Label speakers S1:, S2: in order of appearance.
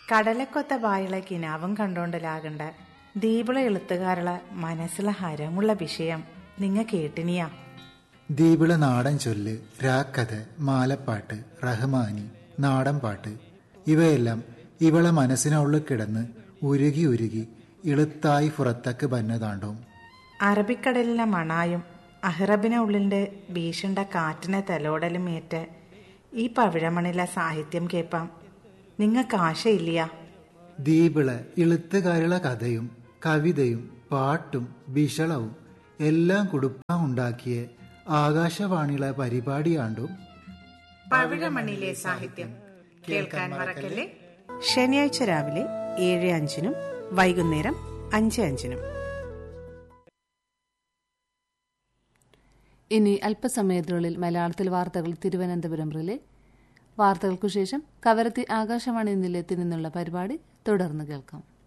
S1: കടലക്കൊത്ത ബായുള്ള കിനാവും കണ്ടോണ്ടലാകണ്ട ദീപിള എഴുത്തുകാരുള്ള മനസ്സിലെ ഹരമുള്ള വിഷയം നിങ്ങ കേട്ടിനിയാ
S2: ദീപിള നാടൻ ചൊല്ല് രാക്കഥ മാലപ്പാട്ട് റഹ്മാനി നാടൻ പാട്ട് ഇവയെല്ലാം ഇവളെ മനസ്സിനുള്ളിൽ കിടന്ന് ഉരുകി ഉരുകി ഇളുത്തായി പുറത്തക്ക് ബന്നതാണ്ടോ
S1: അറബിക്കടലിലെ മണായും അഹ്റബിനെ ഉള്ളിന്റെ ഭീഷണ്ട കാറ്റിനെ തലോടലും ഏറ്റ് ഈ പവിഴമണിലെ സാഹിത്യം കേൾപ്പാം നിങ്ങൾക്ക് ആശയില്ല
S2: ദീപിള ഇളുത്തുകാരുള്ള കഥയും കവിതയും പാട്ടും വിഷളവും എല്ലാം കുടുപ്പാ ഉണ്ടാക്കിയ ആകാശവാണിയിലെ പരിപാടിയാണ്ടും
S1: പവിഴമണിയിലെ സാഹിത്യം കേൾക്കാൻ മറക്കല്ലേ ശനിയാഴ്ച രാവിലെ ഏഴ് അഞ്ചിനും വൈകുന്നേരം അഞ്ച് അഞ്ചിനും
S3: ഇനി അല്പസമയത്തിനുള്ളിൽ മലയാളത്തിൽ വാർത്തകൾ തിരുവനന്തപുരം റിലേ വാർത്തകൾക്കു ശേഷം കവരത്തി ആകാശവാണി നിലയത്തിൽ നിന്നുള്ള പരിപാടി തുടർന്ന് കേൾക്കാം